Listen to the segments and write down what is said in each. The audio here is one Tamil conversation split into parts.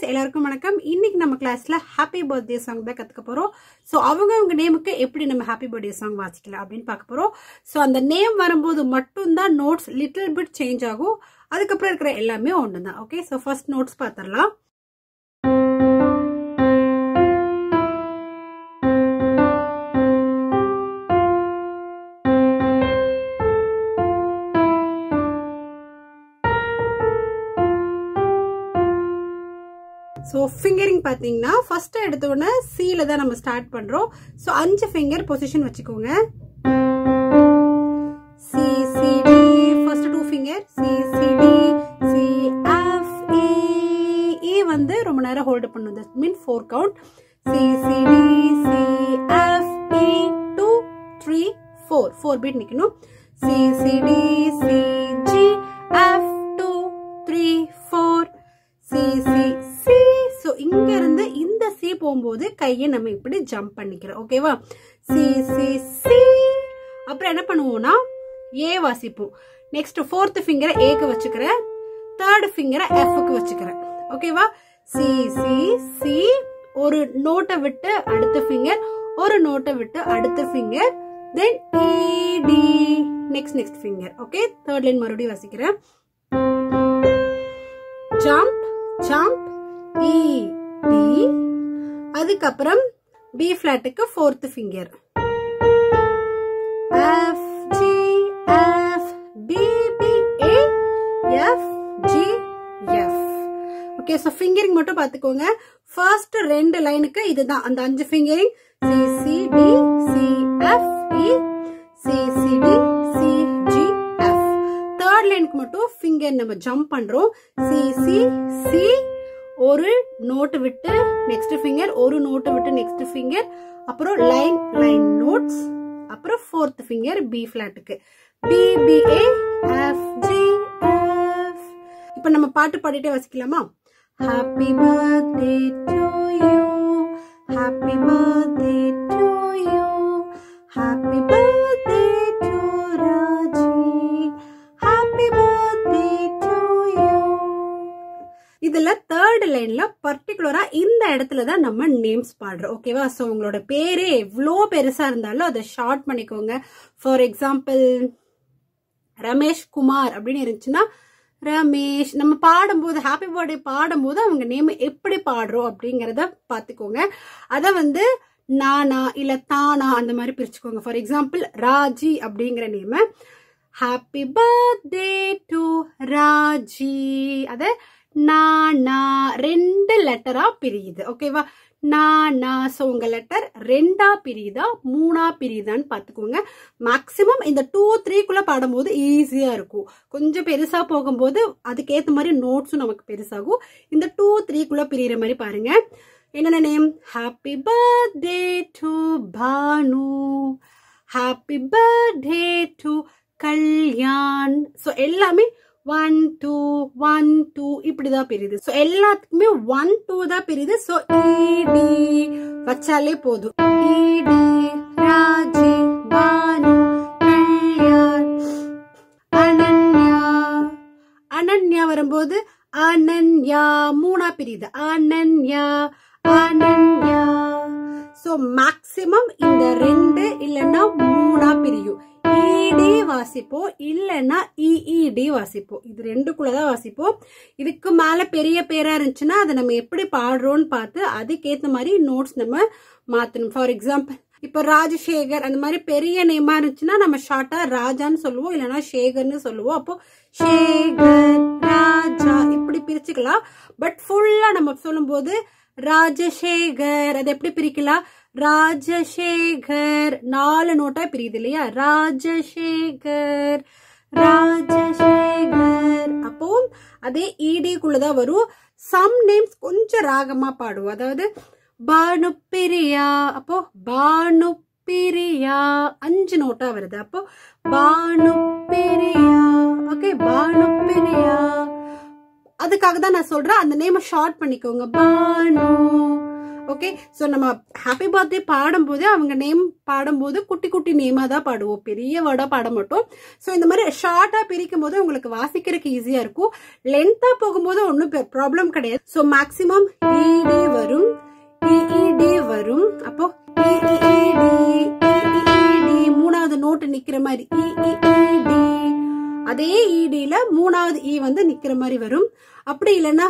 கைஸ் எல்லாருக்கும் வணக்கம் இன்னைக்கு நம்ம கிளாஸ்ல ஹாப்பி பர்த்டே சாங் தான் கத்துக்க போறோம் ஸோ அவங்க அவங்க நேமுக்கு எப்படி நம்ம ஹாப்பி பர்த்டே சாங் வாசிக்கலாம் அப்படின்னு பார்க்க போறோம் ஸோ அந்த நேம் வரும்போது மட்டும்தான் நோட்ஸ் லிட்டில் பிட் சேஞ்ச் ஆகும் அதுக்கப்புறம் இருக்கிற எல்லாமே ஒன்று தான் ஓகே ஸோ ஃபர்ஸ்ட் நோட்ஸ் பார்த்துடலாம் ஸோ ஃபிங்கரிங் பார்த்தீங்கன்னா ஃபர்ஸ்ட் எடுத்த உடனே சியில் தான் நம்ம ஸ்டார்ட் பண்ணுறோம் ஸோ அஞ்சு ஃபிங்கர் பொசிஷன் வச்சுக்கோங்க C C D first two finger C C D C F E வந்து ரொம்ப நேரம் ஹோல்டு பண்ணும் that mean four count C C D C F E two three four four beat நிற்கணும் C C D C G F two three four C C C so இங்க இருந்து இந்த சி போகும்போது கையை நம்ம இப்படி ஜம்ப் பண்ணிக்கிறோம் ஓகேவா சி சி சி அப்புறம் என்ன பண்ணுவோம்னா ஏ வாசிப்போம் நெக்ஸ்ட் ஃபோர்த் ஃபிங்கரை ஏக்கு வச்சுக்கிறேன் தேர்ட் ஃபிங்கரை எஃப்க்கு வச்சுக்கிறேன் ஓகேவா சி சி சி ஒரு நோட்டை விட்டு அடுத்த ஃபிங்கர் ஒரு நோட்டை விட்டு அடுத்த finger then D next next finger okay third line மறுபடியும் வாசிக்கிறேன் ஜம்ப் ஜம்ப் இ டி அதுக்கப்புறம் பி ஃபிளாட்டுக்கு fourth finger F G F B B A F G F okay so fingering மட்டும் பார்த்துக்கோங்க ஃபர்ஸ்ட் ரெண்டு லைனுக்கு இதுதான் அந்த அஞ்சு fingering C C D C F E C C D C G F third லைனுக்கு மட்டும் ஃபிங்கர் நம்ம ஜம்ப் பண்றோம் சி சி சி ஒரு நோட்டு விட்டு நெக்ஸ்ட் ஃபிங்கர் ஒரு நோட்டு விட்டு நெக்ஸ்ட் ஃபிங்கர் அப்புறம் லைன் லைன் நோட்ஸ் அப்புறம் ஃபோர்த் ஃபிங்கர் பி ஃபிளாட்டுக்கு B B A F G F இப்போ நம்ம பாட்டு பாடிட்டே வசிக்கலாமா happy birthday to you happy birthday to you happy birthday to Raji happy birthday to you இதுல தேர்ட் லைன்ல பர்டிகுலரா இந்த இடத்துல தான் நம்ம நேம்ஸ் பாடுறோம் ஓகேவா ஸோ உங்களோட பேரே எவ்வளோ பெருசா இருந்தாலும் அதை ஷார்ட் பண்ணிக்கோங்க ஃபார் எக்ஸாம்பிள் ரமேஷ் குமார் அப்படின்னு இருந்துச்சுன்னா ரமேஷ் நம்ம பாடும்போது ஹாப்பி பர்த்டே பாடும்போது அவங்க நேம் எப்படி பாடுறோம் அப்படிங்கிறத பார்த்துக்கோங்க அதை வந்து நானா இல்ல தானா அந்த மாதிரி பிரிச்சுக்கோங்க ஃபார் எக்ஸாம்பிள் ராஜி அப்படிங்கிற name happy birthday to Raji அதை நானா ரெண்டு லெட்டரா பிரியுது ஓகேவா நானா ஸோ உங்க லெட்டர் ரெண்டா பிரியுதா மூணா பிரியுதான்னு பார்த்துக்கோங்க மேக்சிமம் இந்த டூ த்ரீக்குள்ள பாடும்போது ஈஸியா இருக்கும் கொஞ்சம் பெருசா போகும்போது அதுக்கேற்ற மாதிரி நோட்ஸும் நமக்கு பெருசாகும் இந்த டூ த்ரீக்குள்ள பிரியிற மாதிரி பாருங்க என்னென்ன name happy birthday to Bhanu happy birthday to Kalyan so எல்லாமே ஒன் டூ ஒன் டூ இப்படிதான் பிரியுது ஸோ எல்லாத்துக்குமே ஒன் டூ தான் பிரியுது ஸோ இடி வச்சாலே போதும் இடி ராஜி பானு கல்யாண் அனன்யா அனன்யா வரும்போது அனன்யா மூணா பிரியுது அனன்யா அனன்யா ஸோ மேக்சிமம் இந்த ரெண்டு இல்லைன்னா மூணா பிரியும் இடி வாசிப்போம் இல்லைன்னா இஇடி வாசிப்போம் இது ரெண்டுக்குள்ளதான் வாசிப்போம் இதுக்கு மேல பெரிய பேரா இருந்துச்சுன்னா அதை நம்ம எப்படி பாடுறோம்னு பார்த்து அதுக்கேற்ற மாதிரி நோட்ஸ் நம்ம மாத்தணும் ஃபார் எக்ஸாம்பிள் இப்போ ராஜசேகர் அந்த மாதிரி பெரிய நேமா இருந்துச்சுன்னா நம்ம ஷார்ட்டா ராஜான்னு சொல்லுவோம் இல்லைன்னா சேகர்னு சொல்லுவோம் அப்போ சேகர் ராஜா இப்படி பிரிச்சுக்கலாம் பட் ஃபுல்லா நம்ம சொல்லும்போது ராஜசேகர் அதை எப்படி பிரிக்கலாம் ராஜசேகர் நாலு நோட்டா பிரியுது இல்லையா ராஜசேகர் ராஜசேகர் அப்போ அதே ஈடிக்குள்ளதான் வரும் சம் நேம்ஸ் கொஞ்சம் ராகமா பாடுவோம் அதாவது பானுப்பிரியா அப்போ பானுப்பிரியா அஞ்சு நோட்டா வருது அப்போ பானுப்பிரியா ஓகே பானுப்பிரியா அதுக்காக தான் நான் சொல்றேன் அந்த நேமை ஷார்ட் பண்ணிக்கோங்க பானு ஓகே ஸோ நம்ம ஹாப்பி பர்த்டே பாடும்போது அவங்க நேம் பாடும்போது குட்டி குட்டி நேமாக தான் பாடுவோம் பெரிய வேர்டாக பாட மாட்டோம் ஸோ இந்த மாதிரி ஷார்ட்டாக பிரிக்கும் போது உங்களுக்கு வாசிக்கிறதுக்கு ஈஸியாக இருக்கும் லென்த்தாக போகும்போது ஒன்றும் ப்ராப்ளம் கிடையாது ஸோ மேக்ஸிமம் இடி வரும் இஇடி வரும் அப்போ இஇடி மூணாவது நோட்டு நிக்கிற மாதிரி இஇடி அதே இடியில மூணாவது இ வந்து நிக்கிற மாதிரி வரும் அப்படி இல்லைன்னா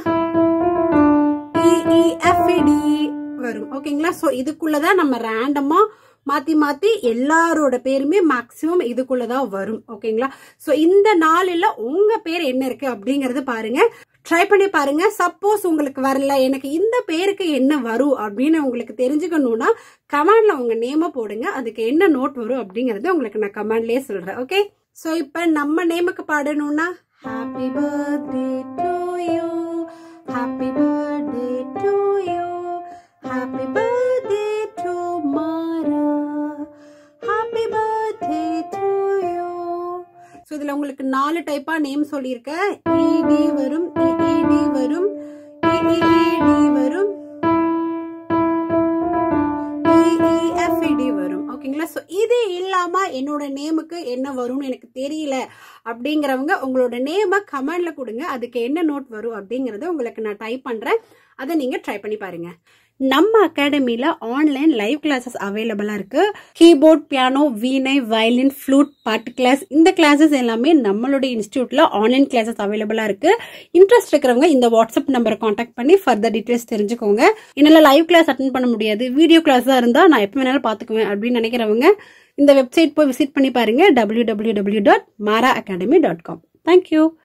இஇஎஃப்டி வரும் ஓகேங்களா ஸோ இதுக்குள்ளதான் நம்ம ரேண்டமா மாத்தி மாத்தி எல்லாரோட பேருமே மேக்சிமம் இதுக்குள்ளதான் வரும் ஓகேங்களா ஸோ இந்த நாளில் உங்க பேர் என்ன இருக்கு அப்படிங்கறது பாருங்க ட்ரை பண்ணி பாருங்க சப்போஸ் உங்களுக்கு வரல எனக்கு இந்த பேருக்கு என்ன வரும் அப்படின்னு உங்களுக்கு தெரிஞ்சுக்கணும்னா கமெண்ட்ல உங்க நேம போடுங்க அதுக்கு என்ன நோட் வரும் அப்படிங்கறது உங்களுக்கு நான் கமெண்ட்லயே சொல்றேன் ஓகே ஸோ இப்போ நம்ம நேமுக்கு பாடணும்னா happy birthday to you happy birthday to you happy birthday to Mara happy birthday to you so இதில் உங்களுக்கு நாலு டைப்பாக நேம் சொல்லியிருக்கேன் இடி வரும் இடி வரும் இடி வரும் இஎஃப்இடி வரும் ஓகேங்களா ஸோ இது இல்லாம என்னோட நேமுக்கு என்ன வரும்னு எனக்கு தெரியல அப்படிங்கிறவங்க உங்களோட நேமை கமெண்ட்ல கொடுங்க அதுக்கு என்ன நோட் வரும் அப்படிங்கறத உங்களுக்கு நான் டைப் பண்றேன் அதை நீங்க ட்ரை பண்ணி பாருங்க நம்ம அகாடமியில் ஆன்லைன் லைவ் கிளாஸஸ் அவைலபிளாக இருக்கு keyboard piano veena violin flute பாட்டு கிளாஸ் இந்த கிளாஸஸ் எல்லாமே நம்மளுடைய இன்ஸ்டியூட்டில் ஆன்லைன் கிளாஸஸ் அவைலபிளாக இருக்கு இன்ட்ரெஸ்ட் இருக்கிறவங்க இந்த வாட்ஸ்அப் நம்பரை காண்டாக்ட் பண்ணி ஃபர்தர் டீட்டெயில்ஸ் தெரிஞ்சுக்கோங்க என்னால் லைவ் கிளாஸ் அட்டன் பண்ண முடியாது வீடியோ கிளாஸாக இருந்தால் நான் எப்போ வேணாலும் பார்த்துக்குவேன் அப்படின்னு நினைக்கிறவங்க இந்த வெப்சைட் போய் விசிட் பண்ணி பாருங்க W W W dot Mara academy dot com thank you